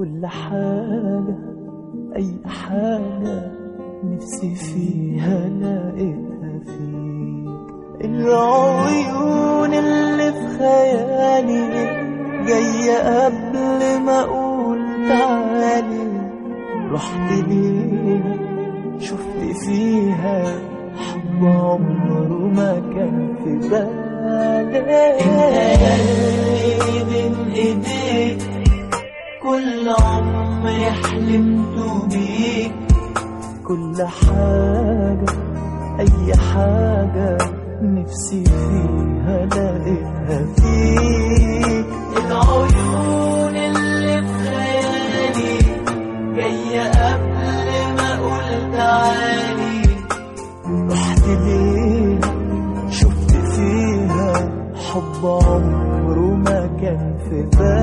كل حاجة أي حاجة نفسي فيها لقيتها فيك العيون اللي في خيالي جاية قبل ما أقول تعالي رحت ليها شفت فيها حب عمره ما كان في بالي انت بين ايديك كل عمري حلمت بيك كل حاجة أي حاجة نفسي فيها لقيتها فيك العيون اللي في خيالي جاية قبل ما أقول تعالي رحت ليها شفت فيها حب عمره ما كان في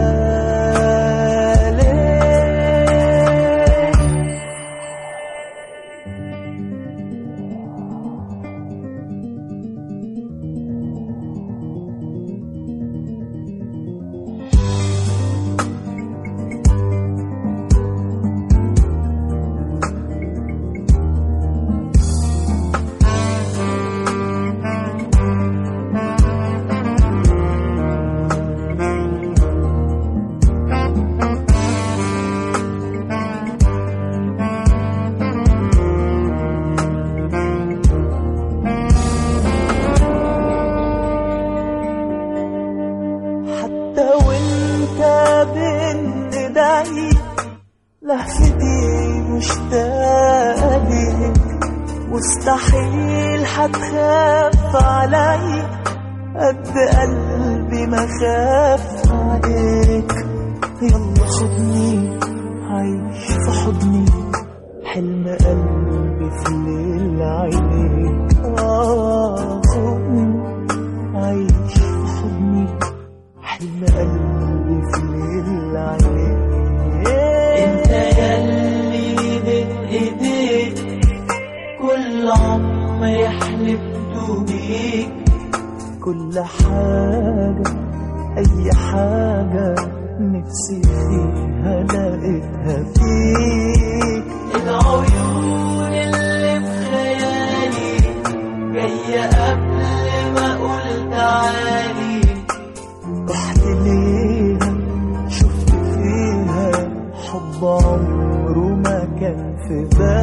بالي حتى وانت بين ايدي لهفتي مشتاقة ليك مستحيل حتخاف علي قد قلبي ما خاف عليك يلا خدني عيش في حضني حلم قلبي في ليل عينيك آه خدني عيش في حضني حلم قلبي في ليل عينيك انت ياللي بين ايديك كل عمري حلمت بيك كل حاجة أي حاجة نفسي فيها لقيتها فيك العيون اللي في خيالي جاية قبل ما أقول تعالي رحت ليها شفت فيها حب عمره ما كان في بالي